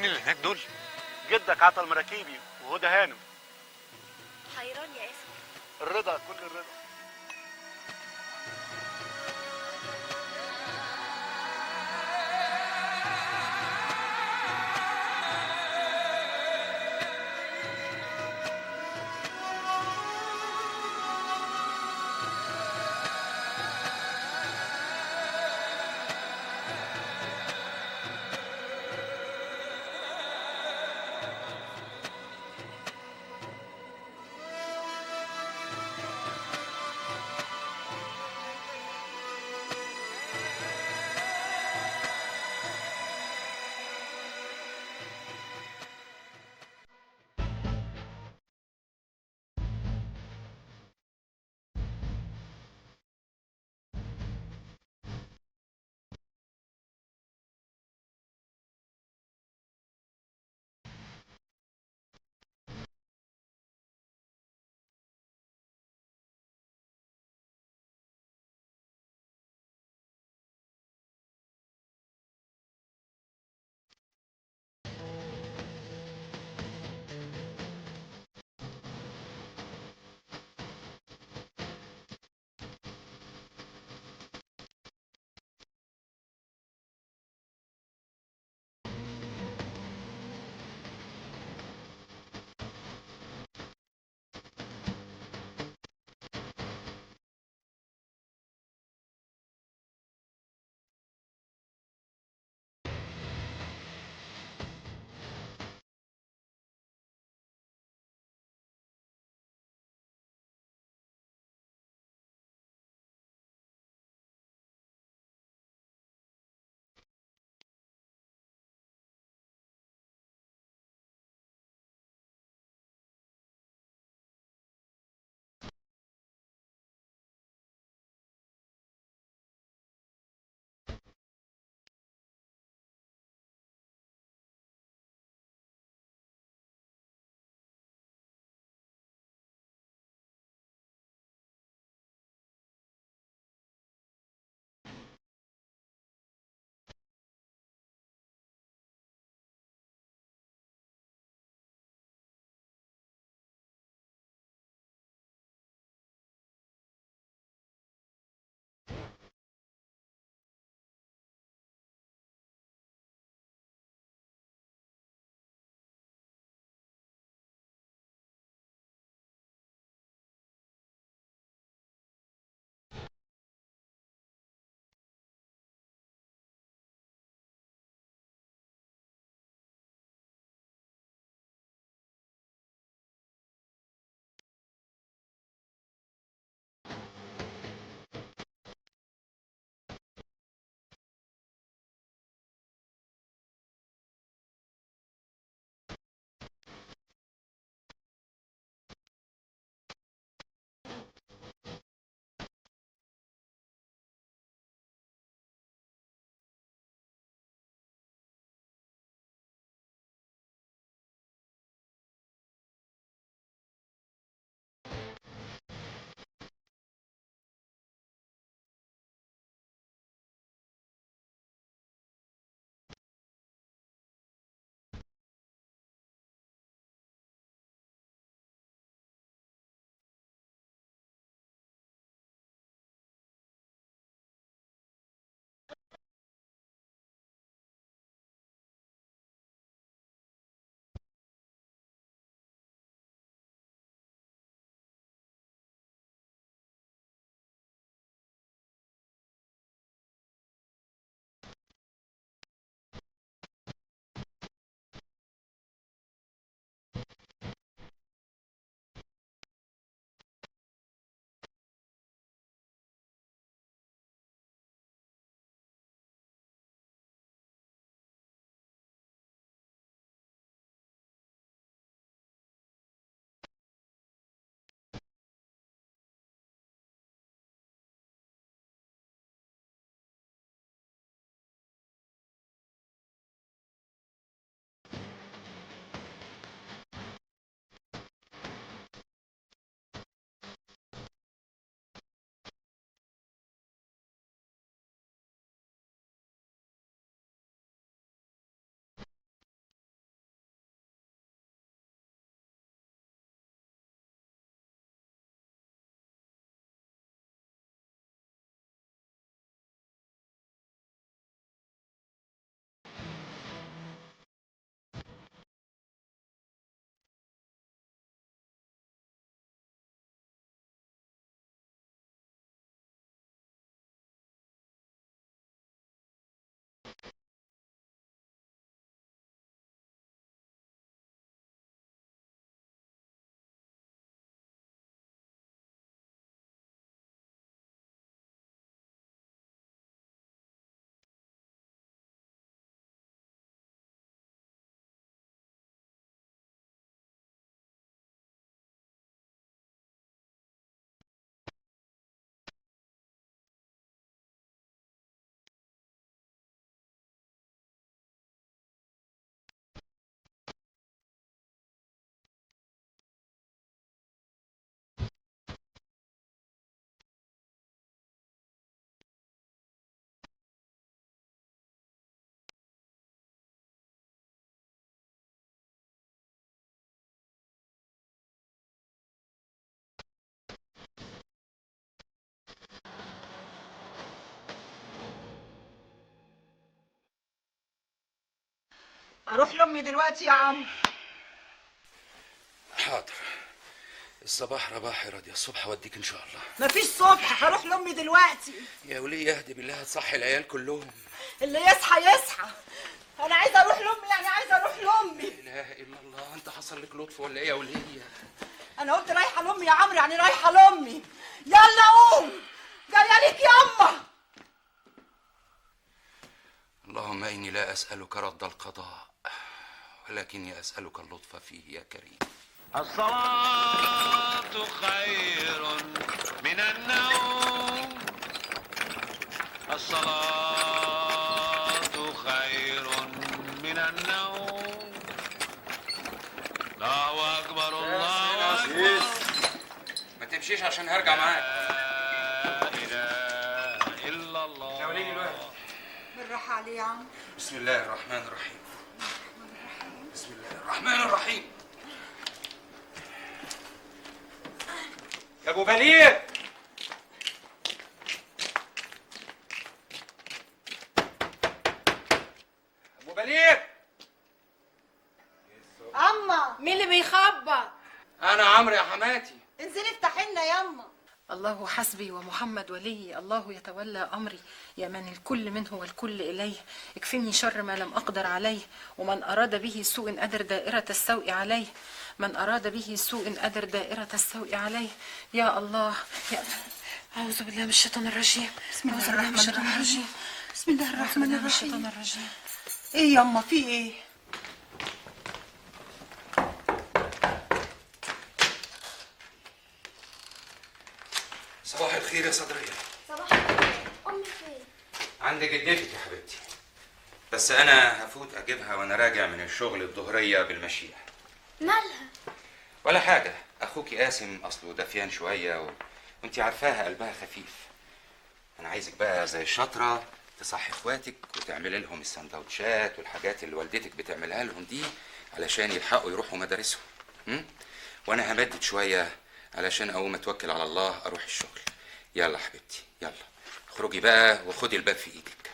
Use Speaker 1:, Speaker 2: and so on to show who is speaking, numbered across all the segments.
Speaker 1: مين اللي هناك دول
Speaker 2: جدك عطل مراكيبي وهدى هانم
Speaker 3: حيران يا اسف
Speaker 2: الرضا كل الرضا
Speaker 1: اروح لامي دلوقتي يا عم
Speaker 4: حاضر الصباح رباح يا راضية الصبح اوديك ان شاء الله
Speaker 1: مفيش صبح هروح لامي دلوقتي
Speaker 4: يا وليه يهدي بالله تصحي العيال كلهم
Speaker 1: اللي يصحى يصحى انا عايزه اروح لامي يعني عايزه اروح لامي
Speaker 4: لا اله الا الله انت حصل لك لطف ولا ايه يا وليه
Speaker 1: انا قلت رايحه لامي يا عمرو يعني رايحه لامي يلا قوم جايه ليك ياما
Speaker 4: اللهم اني لا اسالك رد القضاء ولكني اسالك اللطف فيه يا كريم
Speaker 5: الصلاة خير من النوم الصلاة خير من النوم الله أكبر الله أكبر
Speaker 4: ما تمشيش عشان هرجع معاك
Speaker 5: لا إله إلا الله
Speaker 4: يا ولي الوقت
Speaker 1: بالراحه عليه يا عم
Speaker 4: بسم الله الرحمن الرحيم بسم الله الرحمن الرحيم يا ابو بليغ ابو بليغ
Speaker 1: اما
Speaker 3: مين اللي بيخبط
Speaker 4: انا عمرو يا حماتي
Speaker 1: انزلي افتحي لنا ياما
Speaker 6: الله حسبي ومحمد ولي الله يتولى أمري يا من الكل منه والكل إليه اكفني شر ما لم أقدر عليه ومن أراد به سوء أدر دائرة السوء عليه من أراد به سوء أدر دائرة السوء عليه يا الله يا أعوذ بالله من الشيطان الرجيم بسم الله الرحمن الرحيم
Speaker 1: بسم الله الرحمن
Speaker 6: من الشيطان
Speaker 1: الرحيم
Speaker 6: الرجيم
Speaker 1: ايه ياما في ايه
Speaker 4: صباح الخير يا صدرية
Speaker 3: صباح الخير امي فين
Speaker 4: عند جدتك يا حبيبتي بس انا هفوت اجيبها وانا راجع من الشغل الظهريه بالمشيئه
Speaker 3: مالها
Speaker 4: ولا حاجه اخوكي قاسم اصله دفيان شويه و... وانت عارفاها قلبها خفيف انا عايزك بقى زي الشاطره تصحي اخواتك وتعملي لهم السندوتشات والحاجات اللي والدتك بتعملها لهم دي علشان يلحقوا يروحوا مدارسهم م? وانا همدد شويه علشان اقوم اتوكل على الله اروح الشغل يلا حبيبتي يلا اخرجي بقى وخدي الباب في ايدك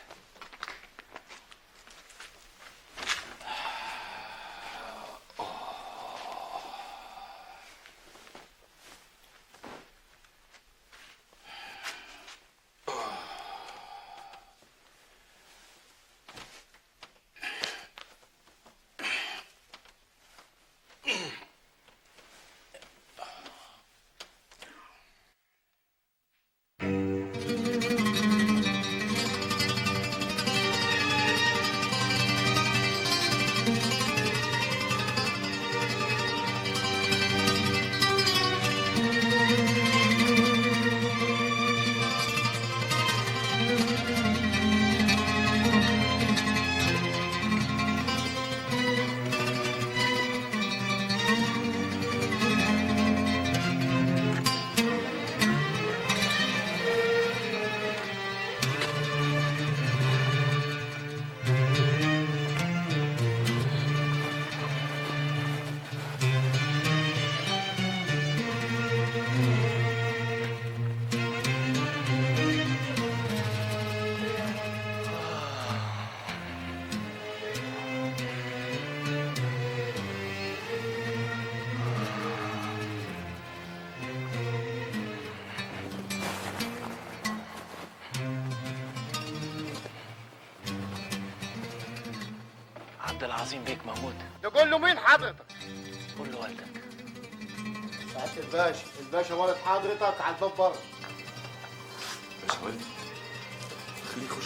Speaker 7: عبد العظيم بيك موجود
Speaker 2: تقول له مين حضرتك
Speaker 7: قول له والدك
Speaker 2: سعاده الباشا الباشا ولد حضرتك على الباب بره
Speaker 4: بس والدي خليه يخش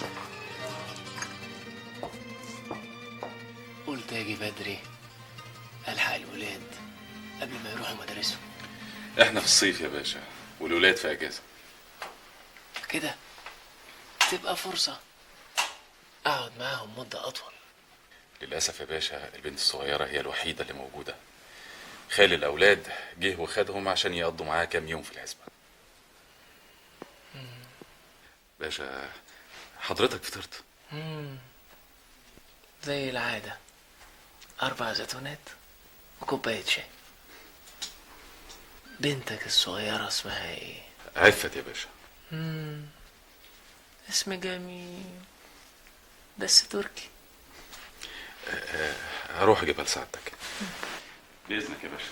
Speaker 7: قلت اجي بدري الحق الولاد قبل ما يروحوا مدارسهم
Speaker 8: احنا في الصيف يا باشا والولاد في اجازه
Speaker 7: كده تبقى فرصة اقعد معاهم مدة اطول
Speaker 8: للاسف يا باشا البنت الصغيره هي الوحيده اللي موجوده خال الاولاد جه وخدهم عشان يقضوا معاه كام يوم في العزبه باشا حضرتك فطرت
Speaker 7: مم. زي العادة أربع زيتونات وكوباية شاي بنتك الصغيرة اسمها ايه؟
Speaker 8: عفت يا باشا
Speaker 7: مم. اسم جميل بس تركي
Speaker 8: آه، هروح اجيبها لسعادتك باذنك يا باشا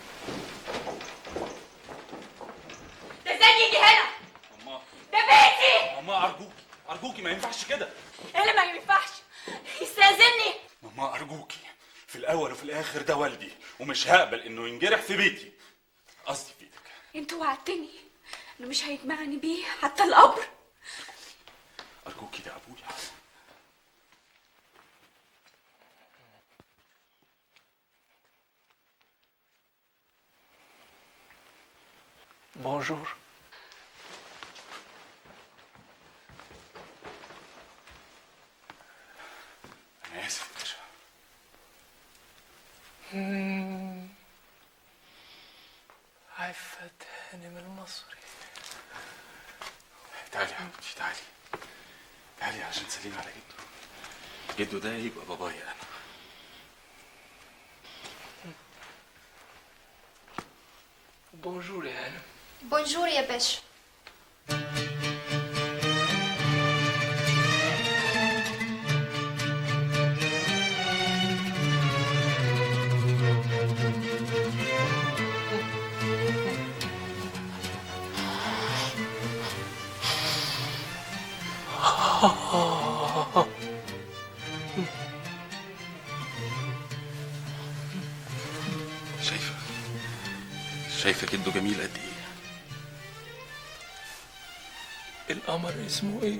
Speaker 1: ده ازاي يجي هنا
Speaker 9: ماما
Speaker 1: ده بيتي
Speaker 9: ماما ارجوكي ارجوكي ما ينفعش كده
Speaker 1: ايه اللي ما ينفعش يستاذني
Speaker 9: ماما ارجوكي في الاول وفي الاخر ده والدي ومش هقبل انه ينجرح في بيتي قصدي في ايدك
Speaker 3: انت وعدتني انه مش هيجمعني بيه حتى القبر
Speaker 9: ارجوكي ده ابويا
Speaker 7: بونجور
Speaker 9: انا اسف يا باشا
Speaker 7: عفت هانم المصري
Speaker 8: تعالي يا حبيبتي تعالي تعالي عشان تسلمي على جده جده ده يبقى بابايا انا
Speaker 7: بونجور يا هانم
Speaker 3: بونجور يا باشا
Speaker 8: شايفه شايفه جده جميل قد ايه
Speaker 7: القمر اسمه ايه؟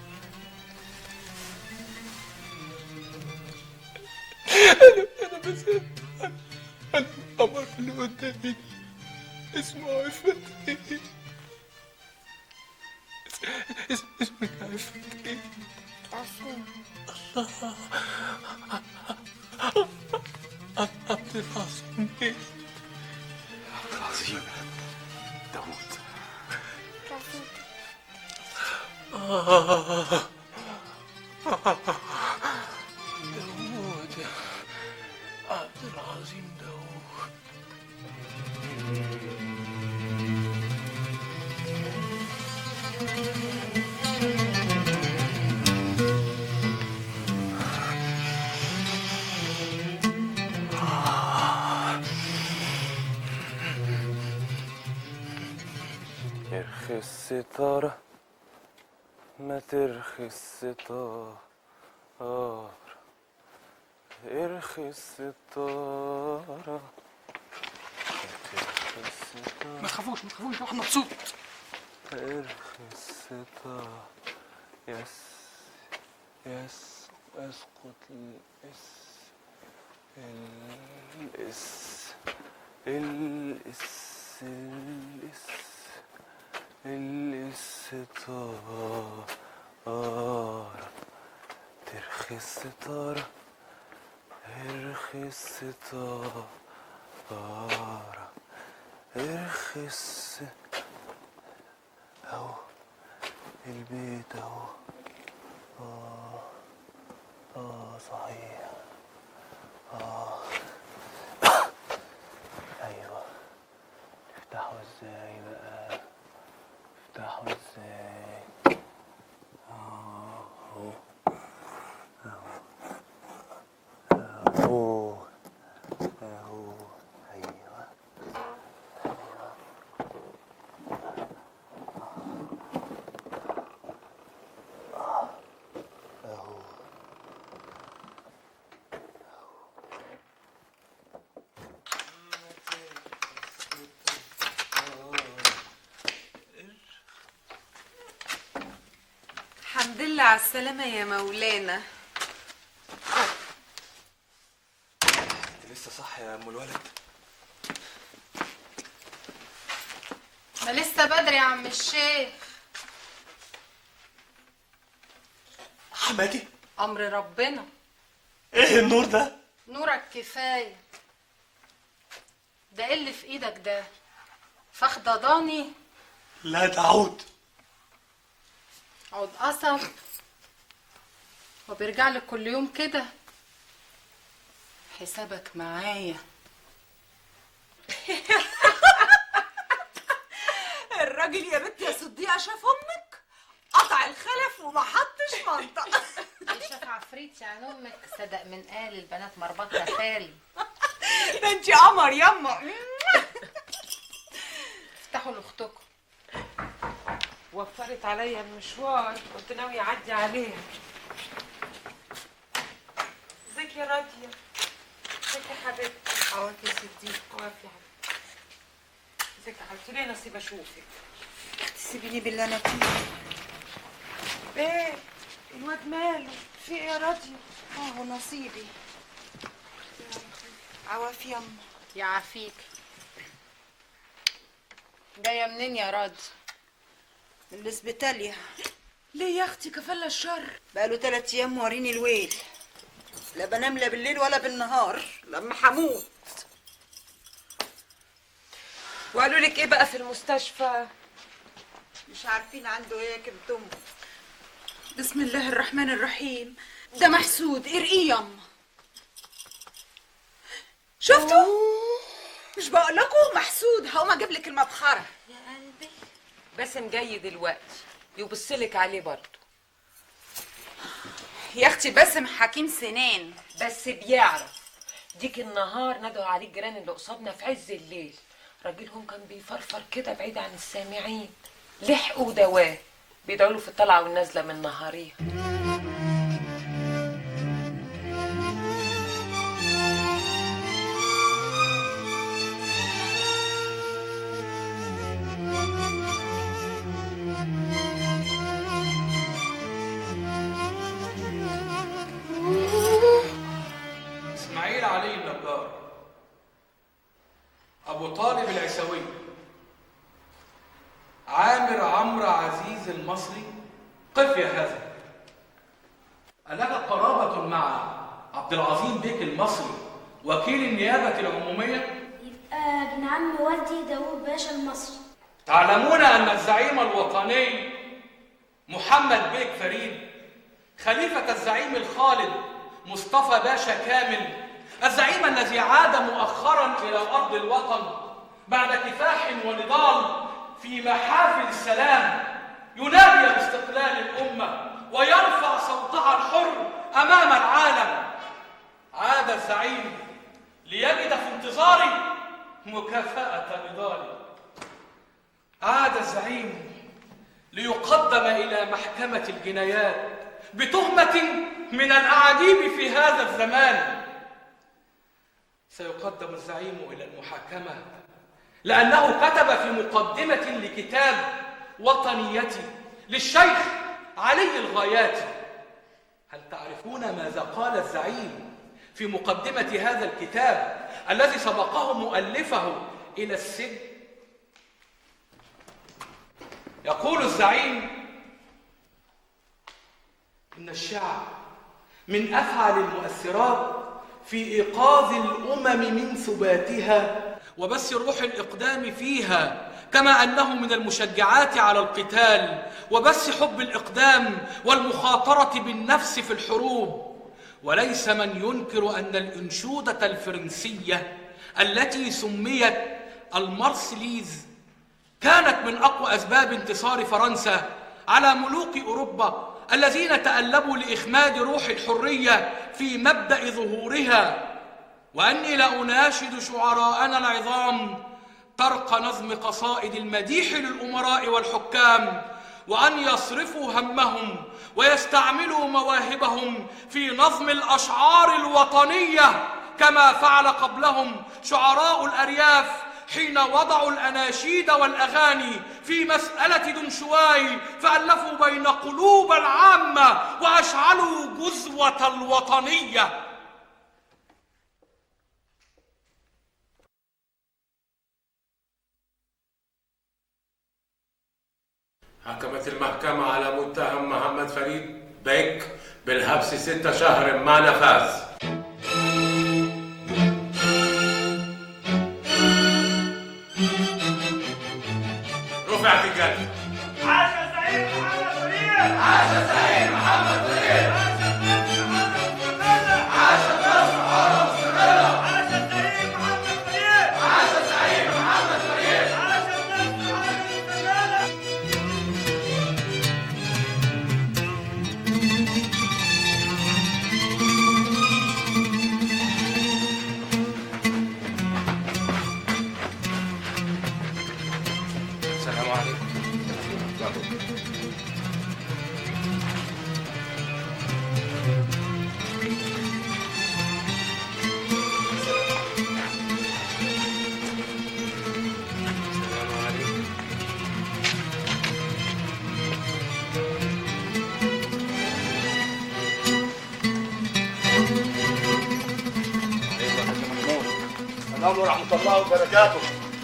Speaker 7: انا انا بسأل عن عن القمر اللي قدامي اسمه عفت ايه؟ اس- اس- اسمك عفت ايه؟ الله عبد العظيم ايه؟
Speaker 8: عبد العظيم داوود
Speaker 7: داوود عبد العظيم داوود
Speaker 10: ارخي الستارة ما ترخي الستارة ارخي الستارة ارخي الستارة
Speaker 7: ما تخافوش ما تخافوش واحد مبسوط
Speaker 10: ارخي الستارة يس يس اسقط الاس الاس الاس الاس الستارة ترخي الستارة ارخي الستارة ارخي الس اهو البيت اهو اه اه صحيح اه ايوه افتحوا ازاي بقى افتحوا ازاي اهو اهو اهو ايوه اهو
Speaker 11: الحمد لله على السلامة يا مولانا
Speaker 10: انت لسه صح يا ام الولد
Speaker 6: ما لسه بدري يا عم الشيخ
Speaker 7: حماتي
Speaker 6: امر ربنا
Speaker 7: ايه النور ده؟
Speaker 6: نورك كفايه ده إيه اللي في ايدك ده فخده ضاني
Speaker 7: لا تعود
Speaker 6: عود قصب وبيرجع لك كل يوم كده حسابك معايا
Speaker 1: الراجل يا بنت يا صديقه شاف امك قطع الخلف وما حطش منطق
Speaker 6: شاف عفريت عفريت يعني امك صدق من قال البنات مربطها فاري
Speaker 1: ده انت قمر يما
Speaker 6: افتحوا لاختكم
Speaker 11: وفرت عليا المشوار كنت ناوية أعدي عليها ازيك يا راضية ازيك يا حبيبتي عوافي يا ستي عوافي يا حبيبتي ازيك يا حبيبتي ليه نصيب اشوفك
Speaker 1: سيبيني بالله انا فيه
Speaker 11: ايه الواد ماله في ايه يا راضية
Speaker 1: اهو نصيبي عوافي يما
Speaker 6: يعافيك جايه منين يا راضي
Speaker 1: من الاسبيتاليا
Speaker 11: ليه يا اختي كفالة الشر
Speaker 1: بقاله تلات ايام موريني الويل لا بنام لا بالليل ولا بالنهار لما حموت
Speaker 11: وقالوا لك ايه بقى في المستشفى
Speaker 1: مش عارفين عنده ايه يا كبد امه بسم الله الرحمن الرحيم ده محسود ارقيه يما شفتوا مش بقول لكم محسود هقوم اجيب لك المبخره
Speaker 11: يا قلبي باسم جاي دلوقتي يبصلك عليه برضه
Speaker 1: يا اختي باسم حكيم سنان
Speaker 11: بس بيعرف ديك النهار ندعوا عليه الجيران اللي قصادنا في عز الليل راجلهم كان بيفرفر كده بعيد عن السامعين لحقوا دواه بيدعوا له في الطلعه والنازله من نهاريها
Speaker 12: اسماعيل علي النجار ابو طالب العسوي عامر عمرو عزيز المصري قف يا هذا ألك قرابة مع عبد العظيم بيك المصري وكيل النيابة العمومية
Speaker 13: يبقى ابن عم والدي داوود باشا المصري
Speaker 12: تعلمون أن الزعيم الوطني محمد بيك فريد خليفة الزعيم الخالد مصطفى باشا كامل الزعيم الذي عاد مؤخرا إلى أرض الوطن بعد كفاح ونضال في محافل السلام ينادي باستقلال الأمة ويرفع صوتها الحر أمام العالم عاد الزعيم ليجد في انتظاري مكافأة نضالي عاد الزعيم ليقدم إلى محكمة الجنايات بتهمة من الأعاجيب في هذا الزمان سيقدم الزعيم إلى المحاكمة لأنه كتب في مقدمة لكتاب وطنيتي للشيخ علي الغاياتي هل تعرفون ماذا قال الزعيم في مقدمة هذا الكتاب الذي سبقه مؤلفه إلى السجن يقول الزعيم إن الشعب من أفعل المؤثرات في إيقاظ الأمم من ثباتها وبث روح الإقدام فيها كما أنه من المشجعات على القتال وبث حب الإقدام والمخاطرة بالنفس في الحروب وليس من ينكر أن الأنشودة الفرنسية التي سميت المارسليز كانت من أقوى أسباب انتصار فرنسا على ملوك أوروبا الذين تألبوا لإخماد روح الحرية في مبدأ ظهورها وأني لأناشد شعراءنا العظام ترك نظم قصائد المديح للأمراء والحكام وأن يصرفوا همهم ويستعملوا مواهبهم في نظم الأشعار الوطنية كما فعل قبلهم شعراء الأرياف حين وضعوا الأناشيد والأغاني في مسألة دنشواي فألفوا بين قلوب العامة وأشعلوا جزوة الوطنية
Speaker 14: حكمت المحكمة على متهم محمد فريد بيك بالحبس ستة شهر مع نفاذ رفعت الجلد
Speaker 5: عاش الزعيم محمد فريد عاش الزعيم محمد فريد عاش مصر حرة مستقلة عاش الزعيم محمد فريد عاش الزعيم محمد فريد عاش مصر حرة مستقلة
Speaker 2: السلام ورحمة الله وبركاته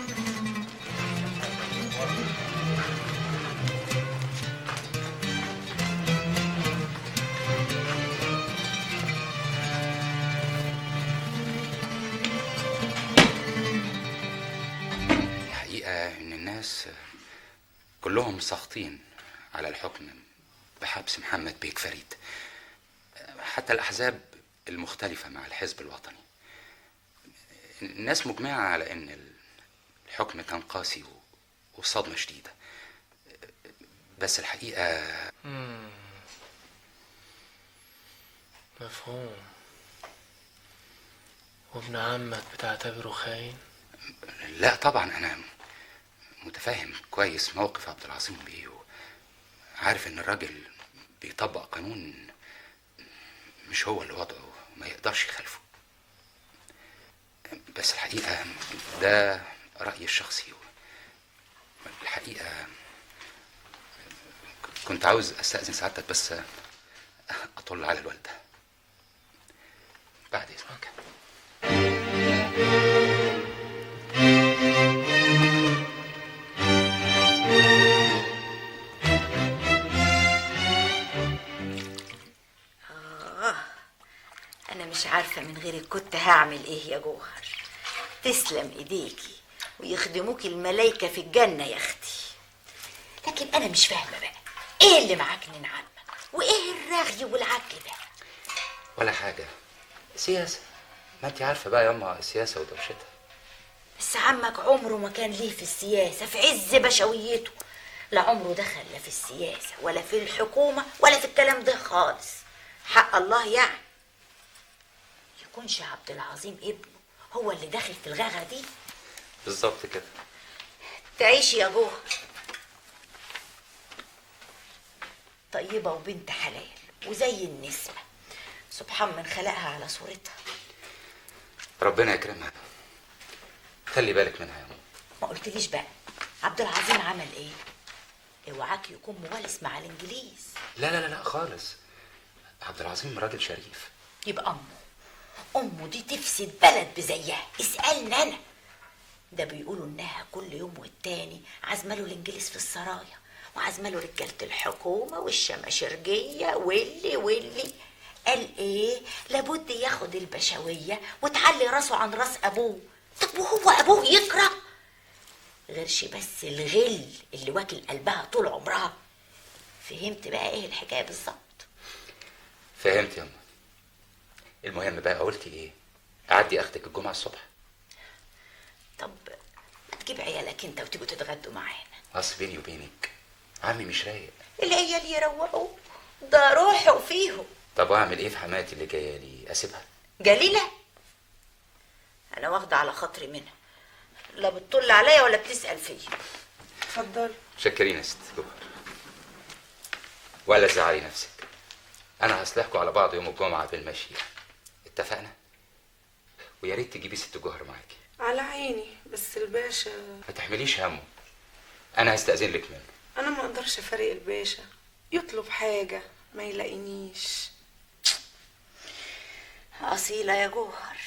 Speaker 4: الحقيقة إن الناس كلهم ساخطين على الحكم بحبس محمد بيك فريد حتى الأحزاب المختلفة مع الحزب الوطني الناس مجمعة على إن الحكم كان قاسي و- وصدمة شديدة بس الحقيقة
Speaker 10: مم. مفهوم وابن عمك بتعتبره خاين
Speaker 4: لا طبعا أنا متفاهم كويس موقف عبد العظيم بيه عارف إن الراجل بيطبق قانون مش هو اللي وضعه ما يقدرش يخالفه بس الحقيقة ده رأيي الشخصي الحقيقة كنت عاوز أستأذن سعادتك بس أطل على الوالدة بعد إذنك
Speaker 15: آه أنا مش عارفة من غيرك كنت هعمل إيه يا جوهر تسلم إيديكي ويخدموك الملايكة في الجنة يا أختي لكن أنا مش فاهمة بقى إيه اللي معاك من عمك وإيه الرغي والعك ده
Speaker 4: ولا حاجة سياسة ما انت عارفة بقى ياما السياسة ودوشتها
Speaker 15: بس عمك عمره ما كان ليه في السياسة في عز بشويته لا عمره دخل لا في السياسة ولا في الحكومة ولا في الكلام ده خالص حق الله يعني يكونش عبد العظيم ابنه هو اللي داخل في الغاغة دي
Speaker 4: بالظبط كده
Speaker 15: تعيشي يا جوهر طيبة وبنت حلال وزي النسمة سبحان من خلقها على صورتها
Speaker 4: ربنا يكرمها خلي بالك منها يا ماما
Speaker 15: ما قلتليش بقى عبد العظيم عمل ايه اوعاك يكون موالس مع الانجليز
Speaker 4: لا لا لا لا خالص عبد العظيم راجل شريف
Speaker 15: يبقى امه امه دي تفسد بلد بزيها اسالني انا ده بيقولوا انها كل يوم والتاني عازمه له الانجليز في السرايا وعازمه له رجاله الحكومه والشماشرجيه واللي واللي قال ايه لابد ياخد البشويه وتعلي راسه عن راس ابوه طب وهو ابوه يكره غيرش بس الغل اللي واكل قلبها طول عمرها فهمت بقى ايه الحكايه بالظبط
Speaker 4: فهمت يا ماما المهم بقى قلتي ايه اعدي اخدك الجمعة الصبح
Speaker 15: طب ما تجيب عيالك انت وتيجوا تتغدوا معانا
Speaker 4: اصل بيني وبينك عمي مش رايق
Speaker 15: العيال يروقوا ده روحوا فيهم
Speaker 4: طب واعمل ايه في حماتي اللي جايه لي اسيبها
Speaker 15: جليلة انا واخدة على خاطري منها لا بتطل عليا ولا بتسأل فيا اتفضل
Speaker 4: شكرين يا ست جوهر ولا تزعلي نفسك انا هصلحكوا على بعض يوم الجمعة بالمشي اتفقنا ويا ريت تجيبي ست جوهر معاكي
Speaker 16: على عيني بس الباشا
Speaker 4: ما تحمليش همه انا هستأذن لك منه
Speaker 16: انا ما اقدرش افارق الباشا يطلب حاجة ما يلاقينيش
Speaker 15: أصيلة يا جوهر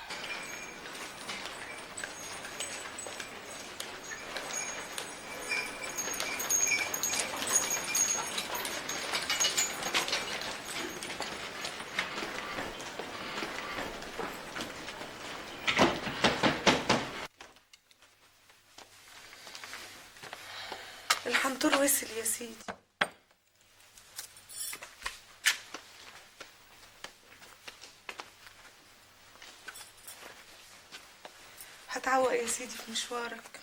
Speaker 16: الحنطور وصل يا سيدي هتعوق يا سيدي في مشوارك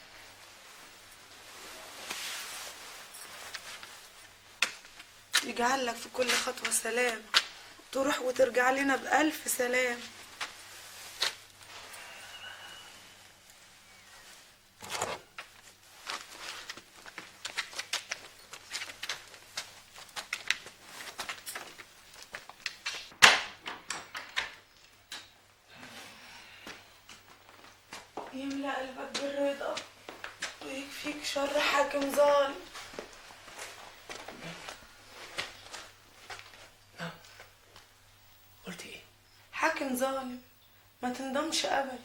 Speaker 16: يجعل لك في كل خطوة سلام تروح وترجع لنا بألف سلام يملأ قلبك بالرضا ويكفيك شر حاكم ظالم
Speaker 10: قلت ايه
Speaker 16: حاكم ظالم ما تندمش ابدا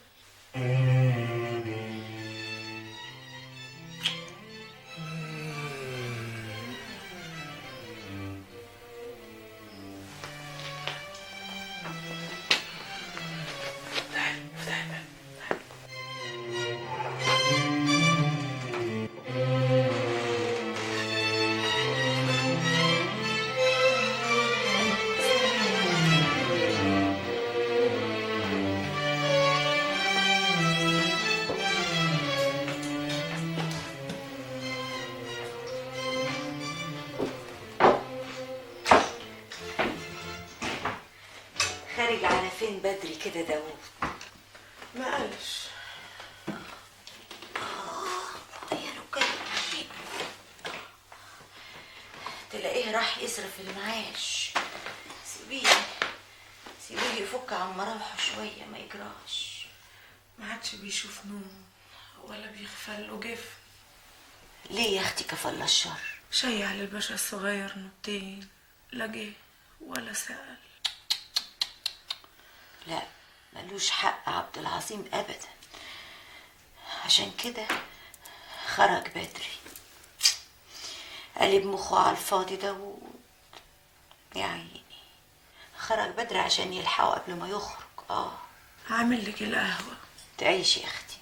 Speaker 15: خارج على فين بدري كده داوود
Speaker 16: ما قالش
Speaker 15: يا ركاب تلاقيه راح يصرف المعاش سيبيه سيبيه يفك عن مراوحه شوية ما يجراش
Speaker 16: ما عادش بيشوف نوم ولا بيغفل له جف
Speaker 15: ليه يا اختي كفل الشر
Speaker 16: شيع للباشا الصغير نوتين لا جه ولا سأل
Speaker 15: لا ملوش حق عبد العظيم ابدا عشان كده خرج بدري قلب مخه على الفاضي داوود يا عيني خرج بدري عشان يلحقه قبل ما يخرج اه
Speaker 16: عامل لك القهوة
Speaker 15: تعيش يا اختي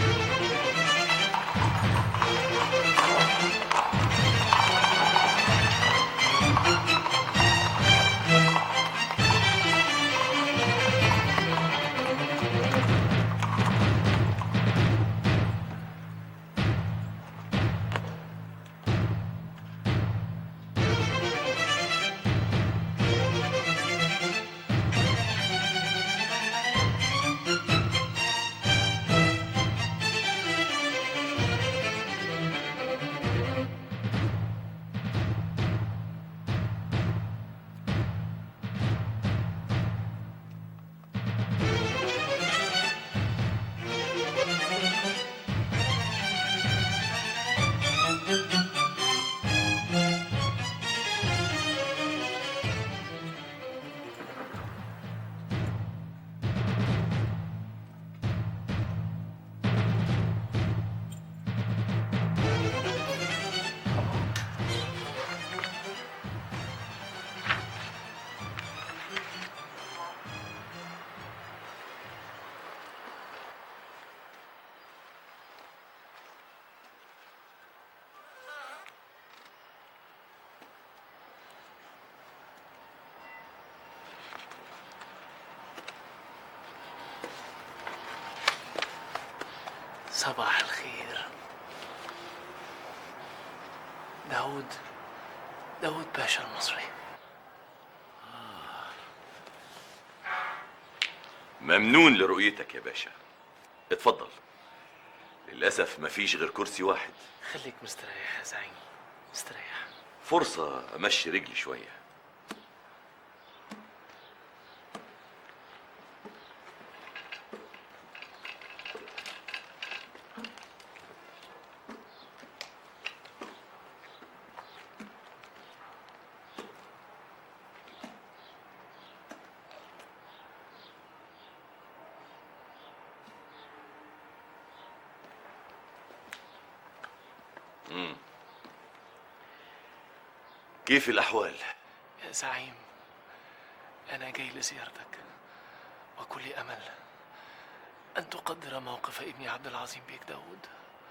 Speaker 10: صباح الخير داود داود باشا المصري
Speaker 17: ممنون لرؤيتك يا باشا اتفضل للأسف مفيش غير كرسي واحد
Speaker 10: خليك مستريح يا زعيم مستريح
Speaker 17: فرصة أمشي رجلي شوية مم. كيف الأحوال؟
Speaker 10: يا زعيم أنا جاي لزيارتك وكل أمل أن تقدر موقف ابني عبد العظيم بيك داود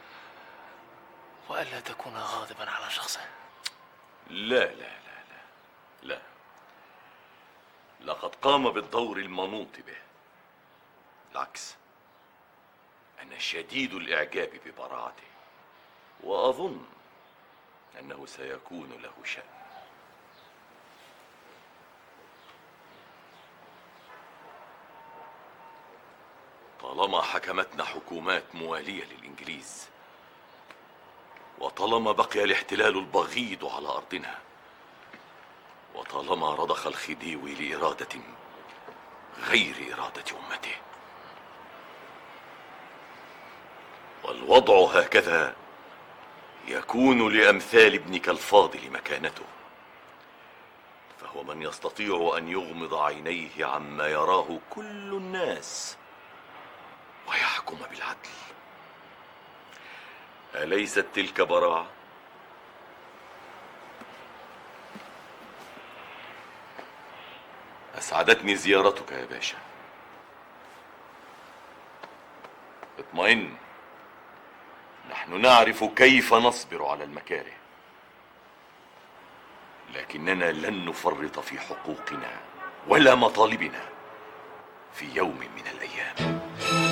Speaker 10: وألا تكون غاضبا على شخصه
Speaker 17: لا لا لا لا لا لقد قام بالدور المنوط به بالعكس أنا شديد الإعجاب ببراعته وأظن أنه سيكون له شأن طالما حكمتنا حكومات موالية للإنجليز وطالما بقي الاحتلال البغيض على أرضنا وطالما رضخ الخديوي لإرادة غير إرادة أمته والوضع هكذا يكون لامثال ابنك الفاضل مكانته فهو من يستطيع ان يغمض عينيه عما يراه كل الناس ويحكم بالعدل اليست تلك براعه اسعدتني زيارتك يا باشا اطمئن نحن نعرف كيف نصبر على المكاره لكننا لن نفرط في حقوقنا ولا مطالبنا في يوم من الايام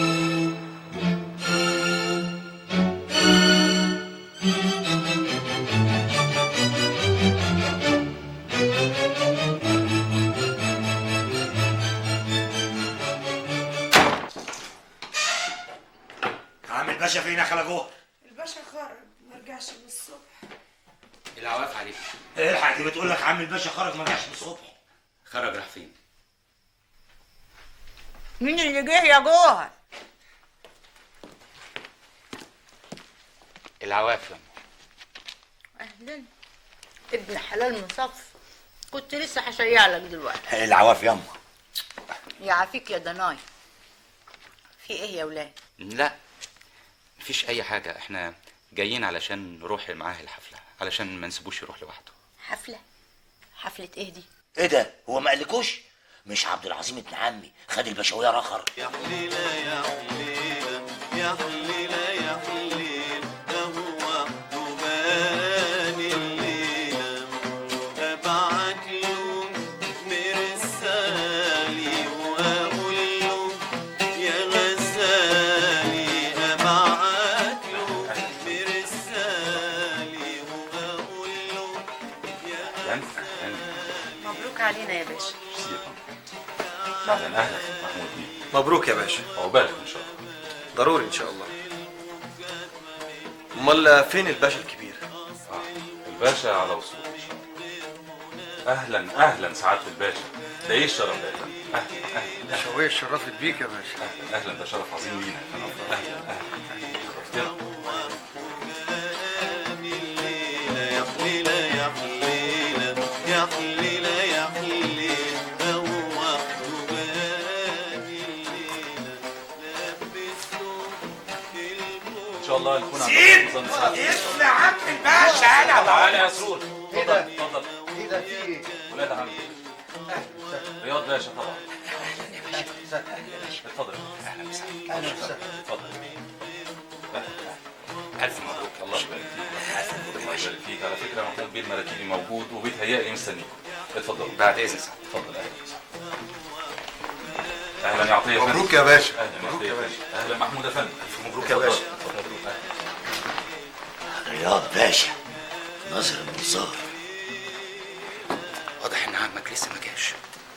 Speaker 5: عم الباشا فين يا خلجوه؟
Speaker 16: الباشا خرج ما رجعش من الصبح
Speaker 4: العواف عليك
Speaker 5: الحق دي بتقول لك عم الباشا خرج ما جاش من الصبح
Speaker 4: خرج راح فين
Speaker 15: مين اللي جه يا جوهر
Speaker 4: العواف يا أم.
Speaker 15: اهلا ابن حلال مصف كنت لسه هشيع لك دلوقتي
Speaker 5: العواف ياما
Speaker 15: يعافيك يا دناي في ايه يا ولاد
Speaker 4: لا مفيش اي حاجه احنا جايين علشان نروح معاه الحفله علشان ما نسيبوش يروح لوحده
Speaker 15: حفله حفله ايه دي
Speaker 5: ايه ده هو ما قالكوش مش عبد العظيم ابن عمي خد البشويه رخر
Speaker 18: يا حليلة يا حليلة يا حليلة يا حليل ده هو دبان الليلة أبعت له مرسالي وأقول له يا غزالي أبعت له مرسالي وأقول له يا
Speaker 6: مبروك علينا يا باشا
Speaker 8: اهلا اهلا محمود بيه
Speaker 19: مبروك يا باشا
Speaker 8: عقبالك ان شاء الله
Speaker 19: ضروري ان شاء الله امال فين الباشا الكبير
Speaker 8: الباشا على وصول ان شاء الله اهلا اهلا سعاده الباشا ده ايه الشرف ده يا فندم؟ اهلا اهلا
Speaker 2: شوية شرفت بيك يا باشا
Speaker 8: اهلا اهلا ده شرف عظيم لينا اهلا اهلا شرفتنا
Speaker 18: يا حليلة يا حليلة يا حليلة يا حليلة هو دبان الليلة لبسته
Speaker 8: ان شاء الله نكون عند
Speaker 5: سيد
Speaker 8: حسن سعادة
Speaker 5: اسمع عم الباشا انا
Speaker 8: تعالى يا سرور
Speaker 2: ايه ده؟
Speaker 8: اتفضل
Speaker 2: ايه ده في ايه؟
Speaker 8: ولاد عمي رياض باشا طبعا اتفضل
Speaker 4: اهلا وسهلا
Speaker 2: اهلا وسهلا
Speaker 8: اتفضل
Speaker 4: الف مبروك
Speaker 8: الله يبارك فيك الله يبارك فيك على فكره محمود بيه المراكبي موجود وبيتهيألي مستنيكم اتفضل
Speaker 4: بعد اذنك
Speaker 8: اتفضل اهلا اهلا يا عطيه فندم.
Speaker 2: مبروك يا باشا.
Speaker 8: اهلا يا
Speaker 2: مبروك
Speaker 8: عطيه
Speaker 2: يا
Speaker 8: فندم. اهلا محمود يا فندم
Speaker 5: مبروك يا
Speaker 8: اتفضل.
Speaker 5: باشا.
Speaker 8: اتفضل. أهلا.
Speaker 5: رياض باشا ناظر النصار
Speaker 4: واضح ان عمك لسه ما جاش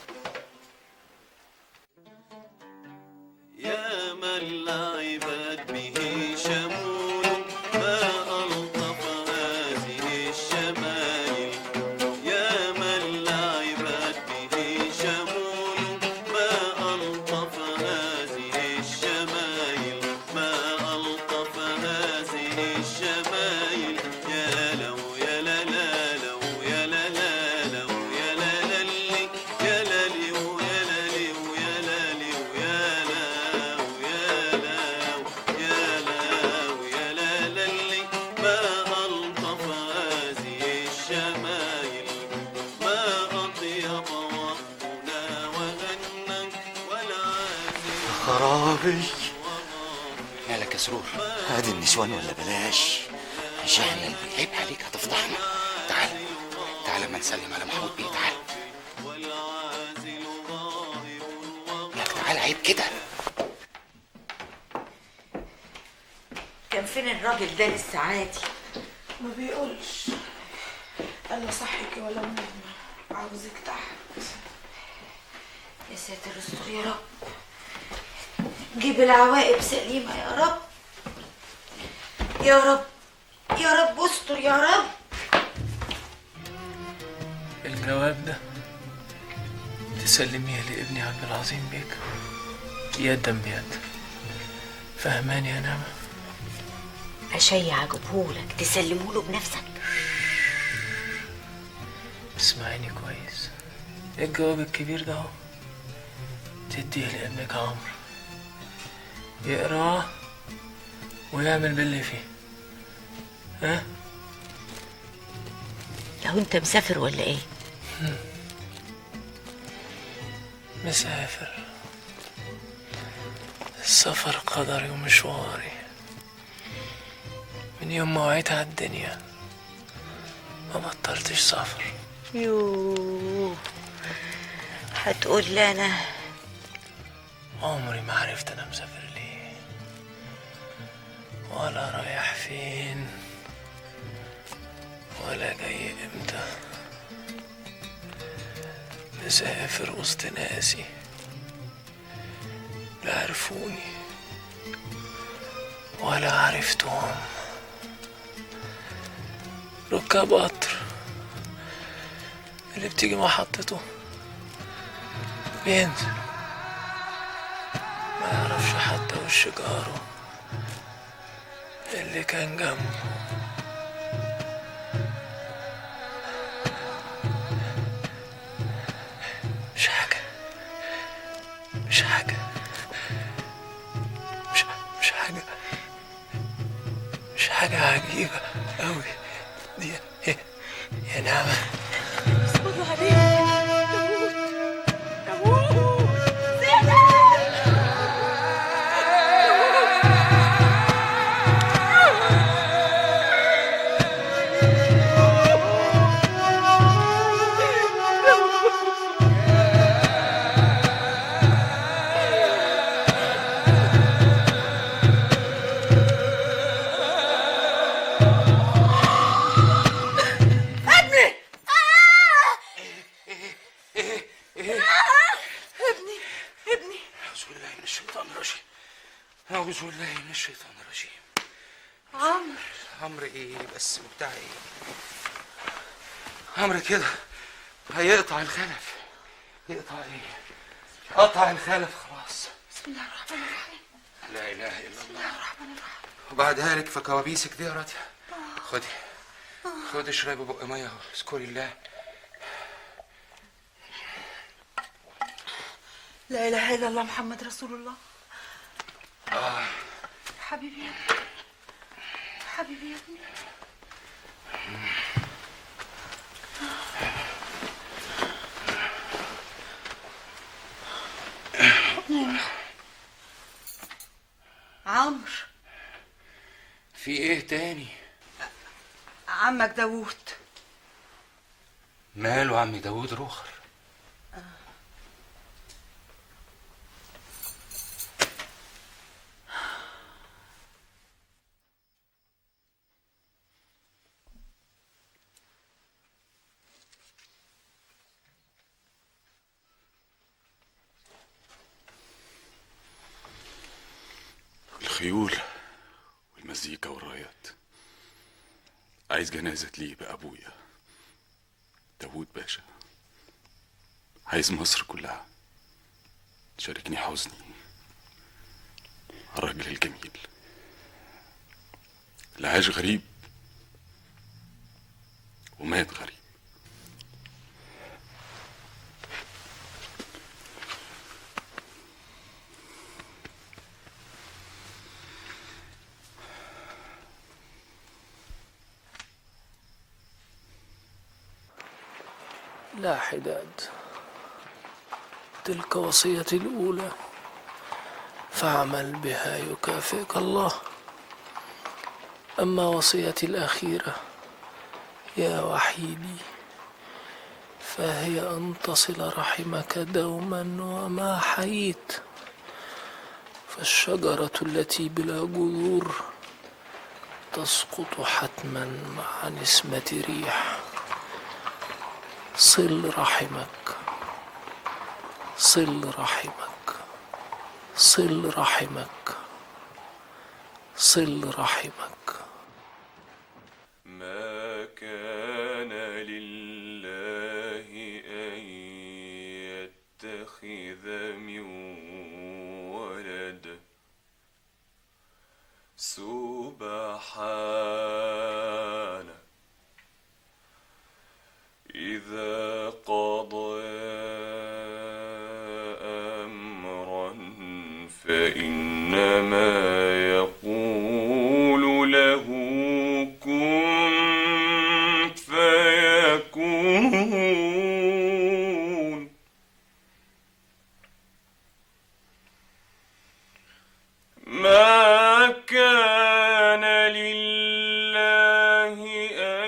Speaker 18: يا من لعبت به شمول ما ألطف هذه الشمايل يا من لعبت به شمول ما ألطف هذه الشمايل ما ألطف هذه الشمايل يا لو يا لا لا لو يا لا لا لو يا لا لا لي يا لا لي ويا لا لي ويا لا لي ويا لا ويا لا ويا لا ويا لا لا لي ما ألطف هذه الشمايل ما أطيب وقتنا وهنا والعازم
Speaker 5: خرابي
Speaker 4: مالك يا سرور
Speaker 5: هادي النسوان ولا بلاش مش احنا
Speaker 4: عيب عليك هتفضحنا تعال تعال ما نسلم على محمود بيه تعال لك تعال عيب كده
Speaker 15: كان فين الراجل ده لسه عادي
Speaker 16: ما بيقولش قال له صحك ولا ماما عاوزك تحت
Speaker 15: يا ساتر استر يا رب جيب العواقب سليمة يا رب يا رب يا رب استر يا رب
Speaker 10: الجواب ده تسلميه لابني عبد العظيم بيك يدا بيد فهماني يا نعمة
Speaker 15: اشيع اجيبهولك تسلمهوله بنفسك
Speaker 10: اسمعيني كويس ايه الجواب الكبير ده اهو تديه لابنك عمرو يقراه ويعمل باللي فيه ها
Speaker 15: لو انت مسافر ولا ايه
Speaker 10: مسافر السفر قدري ومشواري من يوم ما وعيت على الدنيا ما بطلتش سفر
Speaker 15: يوه هتقول لي انا
Speaker 10: عمري ما عرفت انا مسافر ليه ولا رايح فين ولا جاي امتى مسافر وسط ناسي لا عرفوني ولا عرفتهم ركاب قطر اللي بتيجي محطته بينزل ما يعرفش حتى وش جاره اللي كان جنبه مش حاجة مش حاجة مش مش حاجة مش حاجة عجيبة أوي دي يا نعمة
Speaker 5: الله عليك داوود داوود زينب ابني
Speaker 1: ابني ابني
Speaker 4: أعوذ بالله من الشيطان الرجيم أعوذ بالله من الشيطان الرجيم
Speaker 1: عمرو
Speaker 4: عمرو إيه بس وبتاع إيه عمرو كده هيقطع الخلف يقطع إيه قطع الخلف خلاص
Speaker 1: بسم الله الرحمن الرحيم
Speaker 4: لا إله إلا
Speaker 1: بسم
Speaker 4: الله
Speaker 1: الله الرحمن الرحيم
Speaker 4: وبعدها لك في كوابيسك دي يا راضية خدي خدي اشربي بق مية اهو اذكري الله
Speaker 1: لا اله الا الله محمد رسول الله
Speaker 4: آه.
Speaker 1: حبيبي يا ابني حبيبي يا ابني نعم. عمرو
Speaker 4: في ايه تاني
Speaker 1: عمك داوود
Speaker 4: ماله عمي داوود روخر
Speaker 9: الخيول والمزيكا والرايات عايز جنازة ليه بأبويا داوود باشا عايز مصر كلها تشاركني حزني الراجل الجميل اللي عاش غريب ومات غريب
Speaker 10: لا حداد تلك وصيتي الأولى فاعمل بها يكافئك الله أما وصيتي الأخيرة يا وحيدي فهي أن تصل رحمك دوما وما حييت فالشجرة التي بلا جذور تسقط حتما مع نسمة ريح صل رحمك صل رحمك صل رحمك صل رحمك
Speaker 18: ما كان لله أن يتخذ من ولد سبحانه إذا قضى أمرا فإنما يقول له كن فيكون ما كان لله أن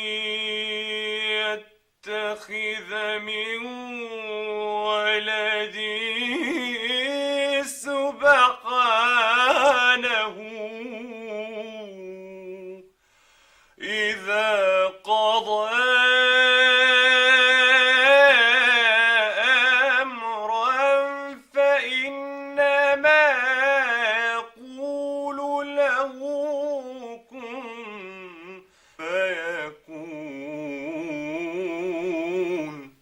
Speaker 18: يتخذ من ولد سبحانه إذا قضى أمرا فإنما يقول له كن فيكون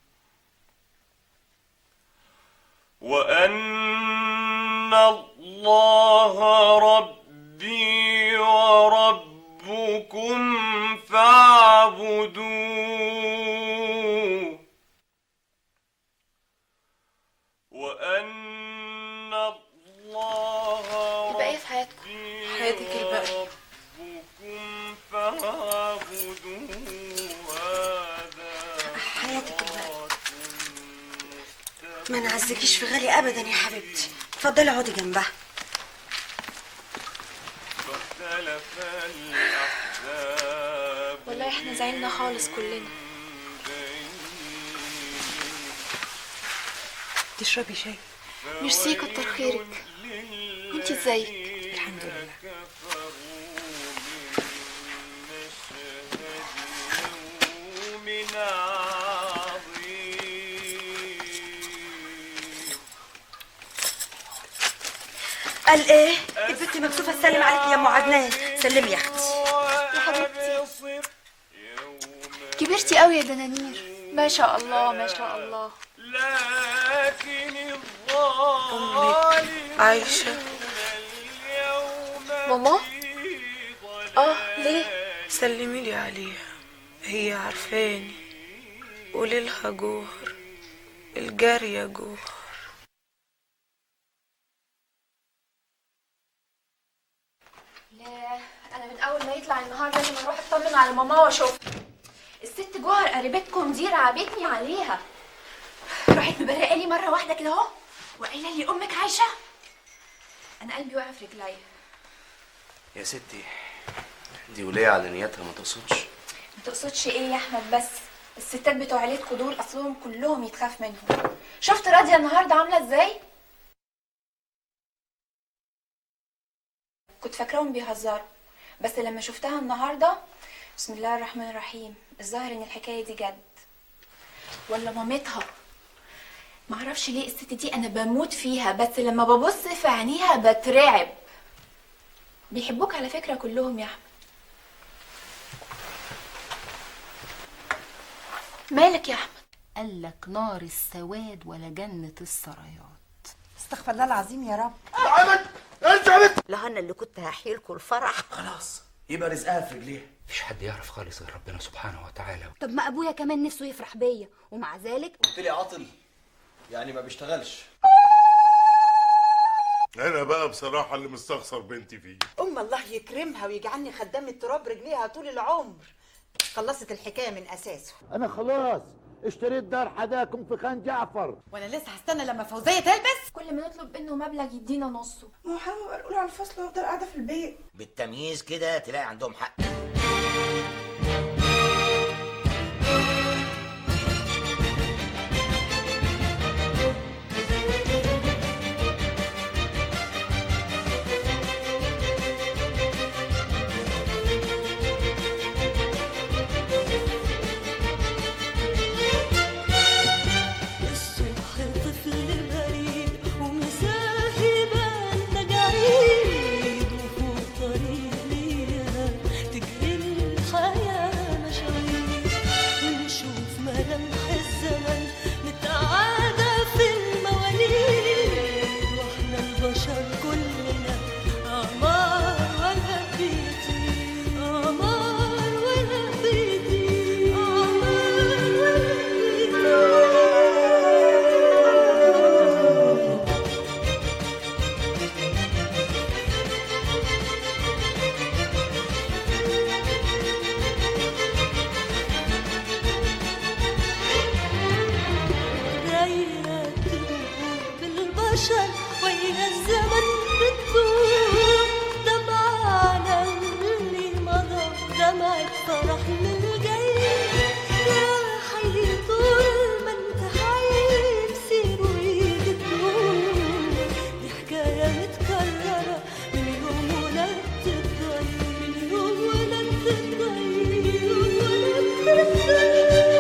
Speaker 18: وأن الله ربي وربكم فاعبدوه وأن الله
Speaker 3: يبقى ايه في حياتكم
Speaker 16: حياتك الباقي
Speaker 18: ربكم فاعبدوه
Speaker 20: حياتك الباقي ما نعزكيش في غالي ابدا يا حبيبتي اتفضلي اقعدي جنبها
Speaker 18: فاختلف الأحزاب
Speaker 3: والله احنا زعلنا خالص كلنا
Speaker 20: تشربي شاي
Speaker 3: ميرسي كتر خيرك وانتي ازيك
Speaker 20: الحمد لله
Speaker 18: من عظيم
Speaker 20: قال ايه البنت مكسوفه تسلم عليك يا ام عدنان سلمي يا اختي
Speaker 3: يا حبيبتي كبرتي قوي يا دنانير ما شاء الله ما شاء الله
Speaker 18: لكن الظالم
Speaker 16: عايشة
Speaker 3: ماما اه ليه
Speaker 16: سلمي لي عليها هي عارفاني قولي لها جوهر الجارية جوهر
Speaker 3: لا انا من اول ما يطلع النهار لازم اروح اطمن على ماما واشوفها الست جوهر قريبتكم دي رعبتني عليها راحت مبرقه لي مره واحده كده اهو وقايله لي امك عايشه انا قلبي وقع في رجليا
Speaker 19: يا ستي دي ولية على نيتها ما تقصدش
Speaker 3: ما تقصدش ايه يا احمد بس الستات بتوع عيلتكوا دول اصلهم كلهم يتخاف منهم شفت راضيه النهارده عامله ازاي كنت فاكراهم بيهزروا بس لما شفتها النهارده بسم الله الرحمن الرحيم الظاهر ان الحكايه دي جد ولا مامتها معرفش ليه الست دي انا بموت فيها بس لما ببص في عينيها بترعب بيحبوك على فكره كلهم يا احمد مالك يا احمد
Speaker 21: قال لك نار السواد ولا جنة السرايات
Speaker 15: استغفر الله العظيم يا رب لا انا اللي كنت هحيلكوا الفرح
Speaker 19: خلاص يبقى رزقها في رجليها
Speaker 4: مفيش حد يعرف خالص غير ربنا سبحانه وتعالى
Speaker 22: طب ما ابويا كمان نفسه يفرح بيا ومع ذلك
Speaker 19: قلت لي عاطل يعني ما بيشتغلش
Speaker 23: انا بقى بصراحه اللي مستخسر بنتي فيه
Speaker 15: ام الله يكرمها ويجعلني خدامة تراب رجليها طول العمر خلصت الحكايه من اساسه
Speaker 2: انا خلاص اشتريت دار حداكم في خان جعفر
Speaker 15: وانا لسه هستنى لما فوزيه تلبس
Speaker 3: كل ما نطلب منه مبلغ يدينا نصه
Speaker 16: ما هو حرام ابقى الاولى على الفصل وافضل قاعده في البيت
Speaker 24: بالتمييز كده تلاقي عندهم حق
Speaker 5: الصبح طفل بريء ومساهبة تجاعيد وفوق طريق ليها تجري الحياة مشاوير ونشوف ملامح الزمن متعادة في المواليد واحنا البشر كلنا أعمار ولا بيطير أعمار ولا بيطير أعمار ولا
Speaker 7: البشر ويا الزمن بتدوم دمعنا اللي مضى دمعة فرح للجاي يا حي طول ما انت حي بصير وايدك تنور دي حكاية متكررة من يوم ولدت الضي من يوم ولدت الضي ولدت الضي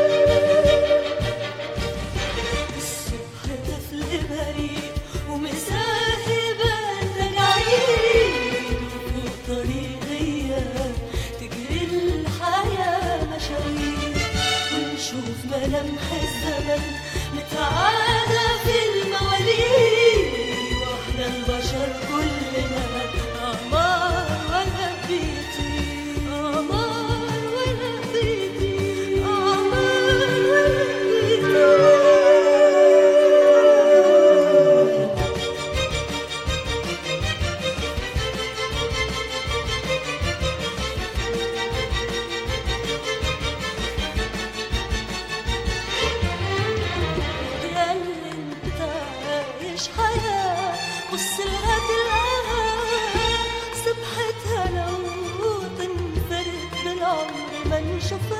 Speaker 7: الصبح طفل بريء ومساهب الرجعين وفوق طريق غياب تجري الحياة مشاوير ونشوف ملامح الزمن متعادة في المواليد واحنا البشر كلنا أعمار ولا بيطير أعمار ولا بيطير أعمار ولا يا اللي انت عايش حياة بص لها تلقاها سبحتها لو تنفرد بالعمر ما نشوفها